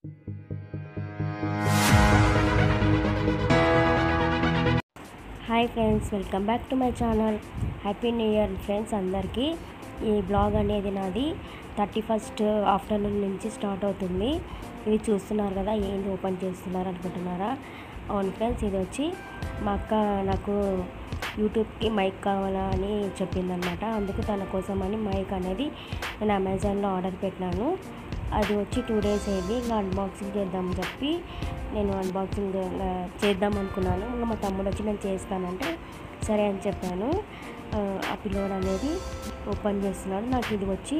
hi friends welcome back to my channel happy new year friends అందరికీ ఈ blog అనేది నాది థర్టీ ఫస్ట్ ఆఫ్టర్నూన్ నుంచి స్టార్ట్ అవుతుంది ఇది చూస్తున్నారు కదా ఏంది ఓపెన్ చేస్తున్నారు అనుకుంటున్నారా అవును ఫ్రెండ్స్ ఇది వచ్చి మా అక్క నాకు యూట్యూబ్కి మైక్ కావాలా అని చెప్పిందనమాట అందుకు తన కోసం అని మైక్ అనేది నేను అమెజాన్లో ఆర్డర్ పెట్టినాను అది వచ్చి టూ డేస్ అయింది ఇంకా అన్బాక్సింగ్ చేద్దామని చెప్పి నేను అన్బాక్సింగ్ ఆ, చేద్దాం అనుకున్నాను ఇంకా మా తమ్ముడు వచ్చి నేను చేస్తానంటే సరే అని చెప్పాను ఆ, ఆ పిల్లోడు అనేది ఓపెన్ చేస్తున్నాడు నాకు ఇది వచ్చి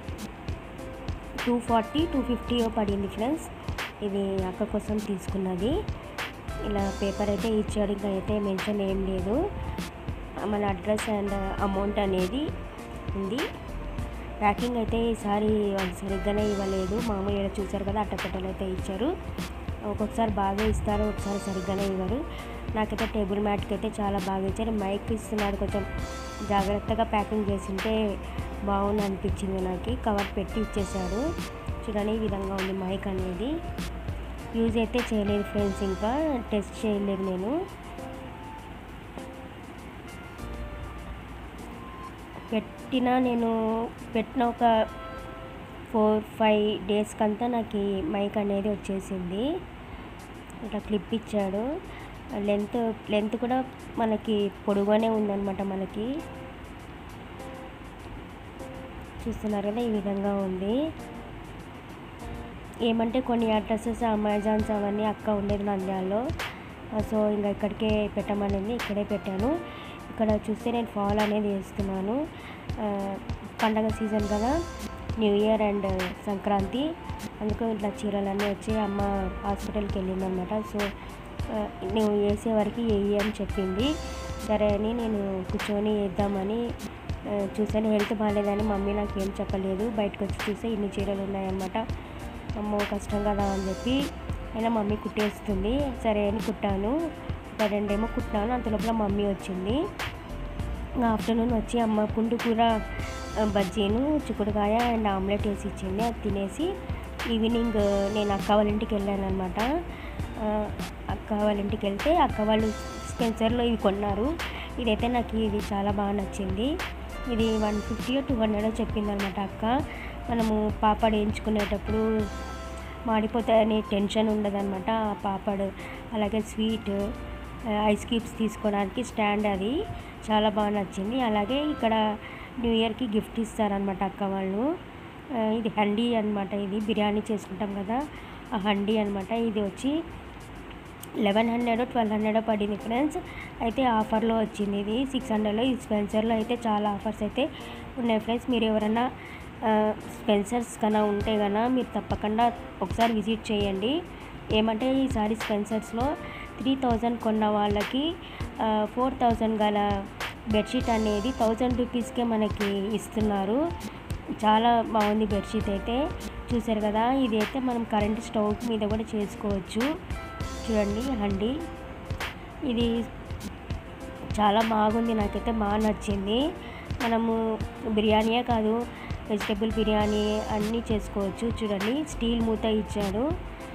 టూ ఫార్టీ టూ ఫిఫ్టీ పడింది ఫ్రెండ్స్ ఇది అక్క కోసం తీసుకున్నది ఇలా పేపర్ అయితే ఇచ్చాడు ఇంకా అయితే మెన్షన్ ఏం లేదు మన అడ్రస్ అండ్ అమౌంట్ అనేది ఉంది ప్యాకింగ్ అయితే ఈసారి వాళ్ళు సరిగ్గానే ఇవ్వలేదు మామూలుగా చూసారు కదా అట్టపెట్టలు అయితే ఇచ్చారు ఒక్కొక్కసారి బాగా ఇస్తారు ఒకసారి సరిగ్గానే ఇవ్వరు నాకైతే టేబుల్ మ్యాట్కి అయితే చాలా బాగా ఇచ్చారు మైక్ ఇస్తున్నాడు కొంచెం జాగ్రత్తగా ప్యాకింగ్ చేసింటే బాగుంది అనిపించింది నాకు కవర్ పెట్టి ఇచ్చేసాడు చూడండి ఈ విధంగా ఉంది మైక్ అనేది యూజ్ అయితే చేయలేదు ఫ్రెండ్స్ ఇంకా టెస్ట్ చేయలేదు నేను పెట్టిన నేను పెట్టిన ఒక ఫోర్ ఫైవ్ డేస్కంతా నాకు ఈ మైక్ అనేది వచ్చేసింది ఇట్లా క్లిప్ ఇచ్చాడు లెంత్ లెంత్ కూడా మనకి పొడుగానే ఉందన్నమాట మనకి చూస్తున్నారు కదా ఈ విధంగా ఉంది ఏమంటే కొన్ని అడ్రసెస్ అమెజాన్స్ అవన్నీ అక్క ఉండేది నంద్యాలలో సో ఇంకా ఇక్కడికే పెట్టమనింది ఇక్కడే పెట్టాను ఇక్కడ చూస్తే నేను ఫాల్ అనేది వేస్తున్నాను ఆ, పండగ సీజన్ కదా న్యూ ఇయర్ అండ్ సంక్రాంతి అందుకు ఇట్లా చీరలన్నీ వచ్చి అమ్మ హాస్పిటల్కి వెళ్ళిందనమాట సో ఆ, నువ్వు వేసే వరకు వేయి అని చెప్పింది సరే అని నేను కూర్చొని వేద్దామని ఆ, చూసాను హెల్త్ బాగాలేదని మమ్మీ నాకు ఏం చెప్పలేదు బయటకు వచ్చి చూస్తే ఇన్ని చీరలు ఉన్నాయన్నమాట అమ్మో కష్టం కదా అని చెప్పి అయినా మమ్మీ కుట్టేస్తుంది సరే అని కుట్టాను ఒక రెండేమో కుట్టాను అంత లోపల మమ్మీ వచ్చింది ఇంకా ఆఫ్టర్నూన్ వచ్చి అమ్మ పుండు కూర ఆ, బజ్జీను చిక్కుడుకాయ అండ్ ఆమ్లెట్ వేసి ఇచ్చింది అది తినేసి ఈవినింగ్ నేను అక్క వాళ్ళ ఇంటికి వెళ్ళాను అనమాట అక్క వాళ్ళ ఇంటికి వెళ్తే అక్క వాళ్ళు స్పెన్సర్లో ఇవి కొన్నారు ఇదైతే నాకు ఇది చాలా బాగా నచ్చింది ఇది వన్ ఫిఫ్టీ టూ హండ్రెడ్ చెప్పింది అనమాట అక్క మనము పాపడ్ వేయించుకునేటప్పుడు మాడిపోతాయని టెన్షన్ ఉండదన్నమాట ఆ పాపడ్ అలాగే స్వీట్ ఐస్ క్యూబ్స్ తీసుకోవడానికి స్టాండ్ అది చాలా బాగా నచ్చింది అలాగే ఇక్కడ న్యూ ఇయర్కి గిఫ్ట్ ఇస్తారనమాట అక్క వాళ్ళు ఆ, ఇది హండీ అనమాట ఇది బిర్యానీ చేసుకుంటాం కదా ఆ హండీ అనమాట ఇది వచ్చి లెవెన్ హండ్రెడ్ ట్వెల్వ్ హండ్రెడ్ పడింది ఫ్రెండ్స్ అయితే ఆఫర్లో వచ్చింది ఇది సిక్స్ హండ్రెడ్లో ఈ స్పెన్సర్లో అయితే చాలా ఆఫర్స్ అయితే ఉన్నాయి ఫ్రెండ్స్ మీరు ఎవరైనా ఆ, స్పెన్సర్స్ కన్నా ఉంటే కన్నా మీరు తప్పకుండా ఒకసారి విజిట్ చేయండి ఏమంటే ఈసారి స్పెన్సర్స్లో త్రీ థౌజండ్ కొన్న వాళ్ళకి ఫోర్ థౌజండ్ గల బెడ్షీట్ అనేది థౌజండ్ రూపీస్కే మనకి ఇస్తున్నారు చాలా బాగుంది బెడ్షీట్ అయితే చూసారు కదా ఇది అయితే మనం కరెంట్ స్టవ్ మీద కూడా చేసుకోవచ్చు చూడండి హండి ఇది చాలా బాగుంది నాకైతే బాగా నచ్చింది మనము బిర్యానీయే కాదు వెజిటేబుల్ బిర్యానీ అన్నీ చేసుకోవచ్చు చూడండి స్టీల్ మూత ఇచ్చాడు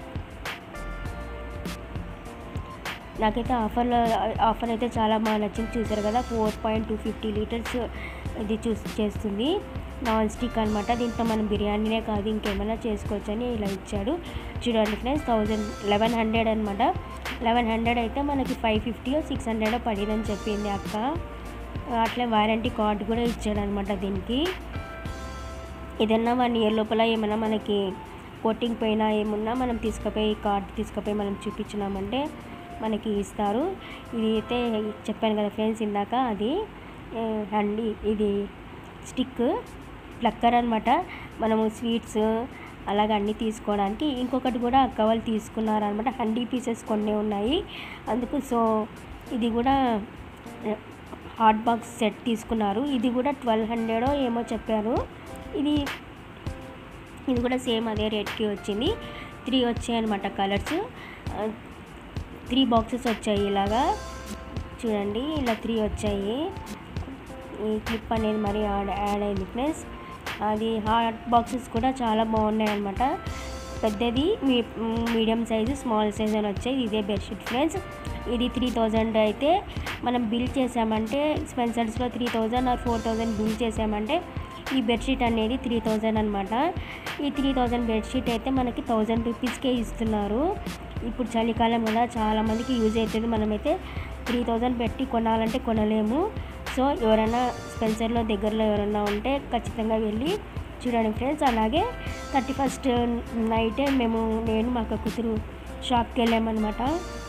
నాకైతే ఆఫర్లో ఆఫర్ అయితే చాలా బాగా నచ్చింది చూసారు కదా four point two fifty litres ఇది చూస్ చేస్తుంది నాన్ స్టిక్ అనమాట దీంట్లో మనం బిర్యానీనే కాదు ఇంకేమైనా చేసుకోవచ్చు అని ఇలా ఇచ్చాడు చూడండి ఫ్రెండ్స్ థౌజండ్ లెవెన్ హండ్రెడ్ అనమాట లెవెన్ హండ్రెడ్ అయితే మనకి ఫైవ్ ఫిఫ్టీ సిక్స్ హండ్రెడ్ పడిందని చెప్పింది అక్క అట్లే వారంటీ కార్డు కూడా ఇచ్చాడు అనమాట దీనికి ఏదన్నా వన్ ఇయర్ లోపల ఏమైనా మనకి కోటింగ్ పైన ఏమున్నా మనం తీసుకుపోయి కార్డు తీసుకుపోయి మనం చూపించినామంటే మనకి ఇస్తారు ఇది అయితే చెప్పాను కదా ఫ్రెండ్స్ ఇందాక అది ఆ, హండి ఇది స్టిక్ ప్లక్కర్ అనమాట మనము స్వీట్స్ అలాగ అన్నీ తీసుకోవడానికి ఇంకొకటి కూడా అక్క వాళ్ళు తీసుకున్నారనమాట హండీ పీసెస్ కొన్ని ఉన్నాయి అందుకు సో ఇది కూడా హాట్ బాక్స్ సెట్ తీసుకున్నారు ఇది కూడా ట్వెల్వ్ హండ్రెడ్ ఏమో చెప్పారు ఇది ఇది కూడా సేమ్ అదే రేట్కి వచ్చింది త్రీ వచ్చాయి అనమాట కలర్స్ త్రీ బాక్సెస్ వచ్చాయి ఇలాగా చూడండి ఇలా త్రీ వచ్చాయి ఈ క్లిప్ అనేది మరి యాడ్ యాడ్ అయింది ఫ్రెండ్స్ అది హాట్ బాక్సెస్ కూడా చాలా బాగున్నాయి అనమాట పెద్దది మీ మీడియం సైజు స్మాల్ సైజ్ అని వచ్చాయి ఇదే బెడ్షీట్ ఫ్రెండ్స్ ఇది త్రీ థౌజండ్ అయితే మనం బిల్ చేసామంటే స్పెన్సర్స్లో three thousand or four thousand bill చేసామంటే ఈ బెడ్షీట్ అనేది త్రీ థౌజండ్ అనమాట ఈ త్రీ థౌజండ్ బెడ్షీట్ అయితే మనకి థౌజండ్ రూపీస్కే ఇస్తున్నారు ఇప్పుడు చలికాలం కదా చాలామందికి యూజ్ అవుతుంది మనమైతే త్రీ థౌజండ్ పెట్టి కొనాలంటే కొనలేము సో ఎవరైనా స్పెన్సర్లో దగ్గరలో ఎవరైనా ఉంటే ఖచ్చితంగా వెళ్ళి చూడండి ఫ్రెండ్స్ అలాగే థర్టీ ఫస్ట్ నైటే మేము నేను మా అక్క కూతురు షాప్కి వెళ్ళామన్నమాట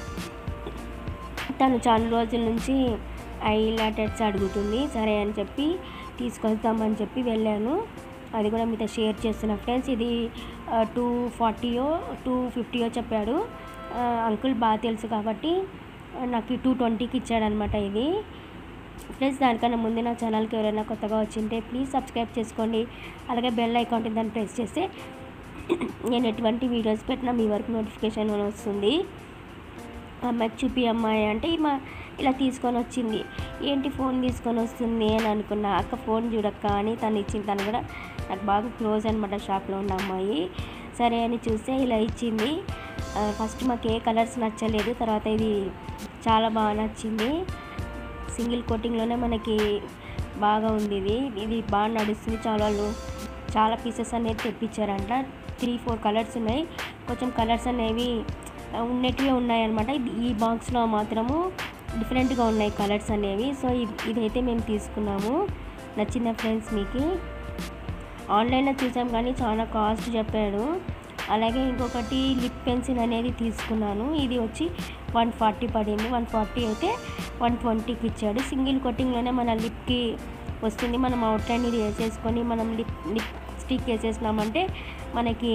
తను చాలా రోజుల నుంచి ఐ లాటెట్స్ అడుగుతుంది సరే అని చెప్పి తీసుకొస్తామని చెప్పి వెళ్ళాను అది కూడా మీతో షేర్ చేస్తున్నా ఫ్రెండ్స్ ఇది టూ ఫార్టీయో టూ ఫిఫ్టీయో చెప్పాడు ఆ, అంకుల్ బాగా తెలుసు కాబట్టి ఆ, నాకు టూ ట్వంటీకి ఇచ్చాడనమాట ఇది ఫ్రెండ్స్ దానికన్నా ముందు నా ఛానల్కి ఎవరైనా కొత్తగా వచ్చింటే ప్లీజ్ సబ్స్క్రైబ్ చేసుకోండి అలాగే బెల్ ఐకాన్ దాన్ని ప్రెస్ చేస్తే నేను ఎటువంటి వీడియోస్ పెట్టినా మీ వరకు నోటిఫికేషన్ వస్తుంది అమ్మాయికి చూపి అమ్మాయి అంటే మా ఇలా తీసుకొని వచ్చింది ఏంటి ఫోన్ తీసుకొని వస్తుంది అని అనుకున్నా అక్క ఫోన్ చూడక్క అని తను ఇచ్చింది తను కూడా నాకు బాగా క్లోజ్ అనమాట షాప్లో ఉన్న అమ్మాయి సరే అని చూస్తే ఇలా ఇచ్చింది ఆ, ఫస్ట్ మాకు ఏ కలర్స్ నచ్చలేదు తర్వాత ఇది చాలా బాగా నచ్చింది సింగిల్ కోటింగ్లోనే మనకి బాగా ఉంది ఇది ఇది బాగా నడుస్తుంది చాలా వాళ్ళు చాలా పీసెస్ అనేది తెప్పించారంట త్రీ ఫోర్ కలర్స్ ఉన్నాయి కొంచెం కలర్స్ అనేవి ఆ, ఉన్నటివే ఉన్నాయి అనమాట ఈ బాక్స్లో మాత్రము డిఫరెంట్గా ఉన్నాయి కలర్స్ అనేవి సో ఇ- ఇదైతే మేము తీసుకున్నాము నచ్చిన ఫ్రెండ్స్ మీకు ఆన్లైన్లో చూసాం కానీ చాలా కాస్ట్ చెప్పాడు అలాగే ఇంకొకటి లిప్ పెన్సిల్ అనేది తీసుకున్నాను ఇది వచ్చి వన్ ఫార్టీ పడింది వన్ ఫార్టీ అయితే వన్ ట్వంటీకి ఇచ్చాడు సింగిల్ కొట్టింగ్లోనే మన లిప్కి వస్తుంది మనం అవుట్లైన్ ఇది వేసేసుకొని మనం లిప్ లిప్ స్టిక్ వేసేసినామంటే మనకి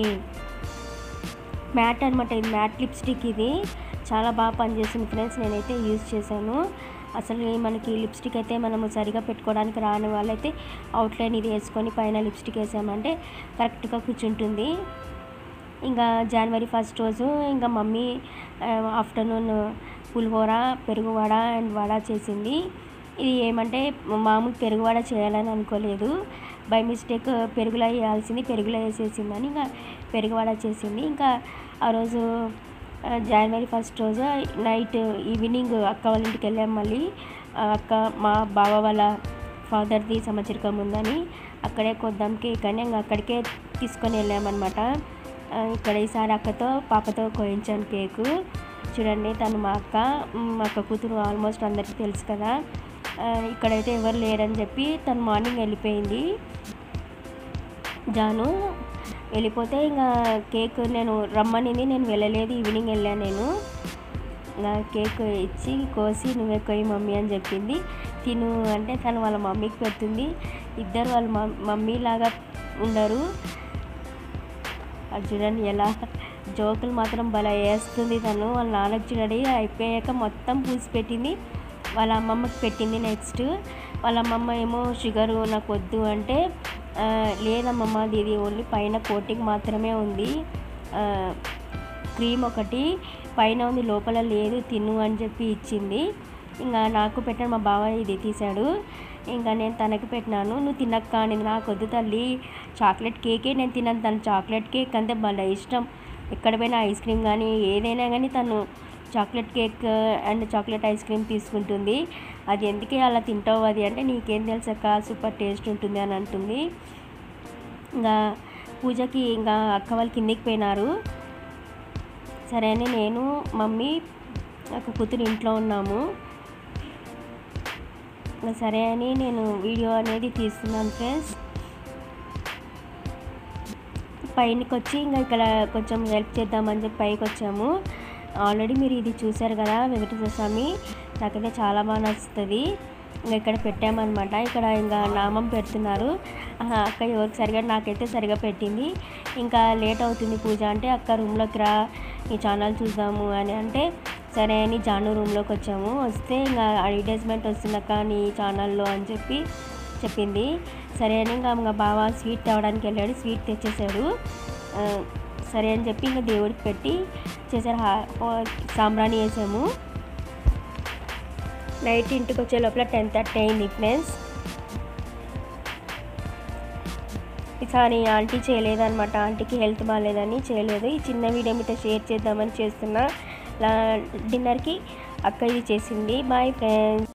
మ్యాట్ అనమాట ఇది మ్యాట్ లిప్స్టిక్ ఇది చాలా బాగా పనిచేస్తుంది ఫ్రెండ్స్ నేనైతే యూజ్ చేశాను అసలు ఈ మనకి లిప్స్టిక్ అయితే మనము సరిగా పెట్టుకోవడానికి రాని వాళ్ళైతే అవుట్లైన్ ఇది వేసుకొని పైన లిప్స్టిక్ వేసామంటే కరెక్ట్గా కూర్చుంటుంది ఇంకా జనవరి ఫస్ట్ రోజు ఇంకా మమ్మీ ఆఫ్టర్నూన్ పులిహోర పెరుగు వడ అండ్ వడ చేసింది ఇది ఏమంటే మామూలు పెరుగు వడ చేయాలని అనుకోలేదు బై మిస్టేక్ పెరుగులో వేయాల్సింది పెరుగులో వేసేసిందని ఇంకా పెరుగు వడ చేసింది ఇంకా ఆ రోజు ఆ, జనవరి ఫస్ట్ రోజు నైట్ ఈవినింగ్ అక్క వాళ్ళ ఇంటికి వెళ్ళాం మళ్ళీ ఆ అక్క మా బావ వాళ్ళ ఫాదర్ది సంవత్సరికం ఉందని అక్కడే కొద్దాం కేక్ అని ఇంకా అక్కడికే తీసుకొని వెళ్ళామన్నమాట ఆ, ఇక్కడ ఈసారి అక్కతో పాపతో కోయించాను కేకు చూడండి తను మా అక్క మ్, మా అక్క కూతురు ఆల్మోస్ట్ అందరికీ తెలుసు కదా ఆ, ఇక్కడైతే ఎవరు లేరని చెప్పి తను మార్నింగ్ వెళ్ళిపోయింది జాను వెళ్ళిపోతే ఇంకా కేక్ నేను రమ్మనింది నేను వెళ్ళలేదు ఈవినింగ్ వెళ్ళాను నేను నా కేక్ ఇచ్చి కోసి నువ్వే కొయ్యి మమ్మీ అని చెప్పింది తిను అంటే తను వాళ్ళ మమ్మీకి పెడుతుంది ఇద్దరు వాళ్ళ మమ్- మమ్మీ లాగా ఉండరు అది చూడండి ఎలా జోకులు మాత్రం భలే వేస్తుంది తను వాళ్ళ నాన్నకి చూడండి అయిపోయాక మొత్తం పూసి పెట్టింది వాళ్ళ అమ్మమ్మకి పెట్టింది నెక్స్ట్ వాళ్ళ అమ్మమ్మ ఏమో షుగరు నాకు వద్దు అంటే "ఆ, లేదమ్మమ్మ అది ఇది ఓన్లీ పైన కోటింగ్ మాత్రమే ఉంది ఆ, క్రీమ్ ఒకటి పైన ఉంది లోపల లేదు తిను అని చెప్పి ఇచ్చింది ఇంకా నాకు పెట్టాను మా బావ ఇది తీశాడు ఇంకా నేను తనకి పెట్టినాను నువ్వు తినక్క అనేది నాకు వద్దు తల్లి చాక్లెట్ కేకే నేను తిన్నాను తను చాక్లెట్ కేక్ అంటే భలే ఇష్టం ఎక్కడ పోయినా ఐస్ క్రీమ్ కానీ ఏదైనా కానీ తను chocolate cake and chocolate ice cream తీసుకుంటుంది అది ఎందుకే అలా తింటావు అది అంటే నీకేం తెలుసక్క సూపర్ టేస్ట్ ఉంటుంది అని అంటుంది ఇంకా పూజకి ఇంకా అక్క వాళ్ళు కిందికి పోయినారు సరే అని నేను మమ్మీ ఒక కూతురు ఇంట్లో ఉన్నాము ఇంకా సరే అని నేను వీడియో అనేది తీస్తున్నాను ఫ్రెండ్స్ పైనకి వచ్చి ఇంకా ఇక్కడ కొంచెం హెల్ప్ చేద్దామని చెప్పి పైకి వచ్చాము ఆల్రెడీ మీరు ఇది చూశారు కదా వెంకటేశ్వర స్వామి నాకైతే చాలా బాగా నచ్చుతుంది ఇంకా ఇక్కడ పెట్టామన్నమాట ఇక్కడ ఇంకా నామం పెడుతున్నారు ఆహా, అక్క ఎవరికి సరిగా నాకైతే సరిగా పెట్టింది ఇంకా లేట్ అవుతుంది పూజ అంటే అక్క రూమ్లోకి రా ఈ ఛానల్ చూద్దాము అని అంటే సరే అని జాను రూమ్లోకి వచ్చాము వస్తే ఇంకా అడ్వర్టైజ్మెంట్ వస్తుందక్క నీ ఛానల్లో అని చెప్పి చెప్పింది సరే అని ఇంకా ఇంకా బావ స్వీట్ తేవడానికి వెళ్ళాడు స్వీట్ తెచ్చేసాడు ఆ, సరే అని చెప్పి ఇంకా దేవుడికి పెట్టి చేశారు హా- హో- సాంబ్రాణి వేసాము నైట్ ఇంటికి వచ్చే లోపల టెన్ థర్టీ అయింది ఫ్రెండ్స్ ఈ కానీ ఆంటీ చేయలేదన్నమాట ఆంటీకి హెల్త్ బాగాలేదని చేయలేదు ఈ చిన్న వీడియో మీతో షేర్ చేద్దామని చేస్తున్నా లా- డిన్నర్కి అక్క ఇది చేసింది బాయ్ ఫ్రెండ్స్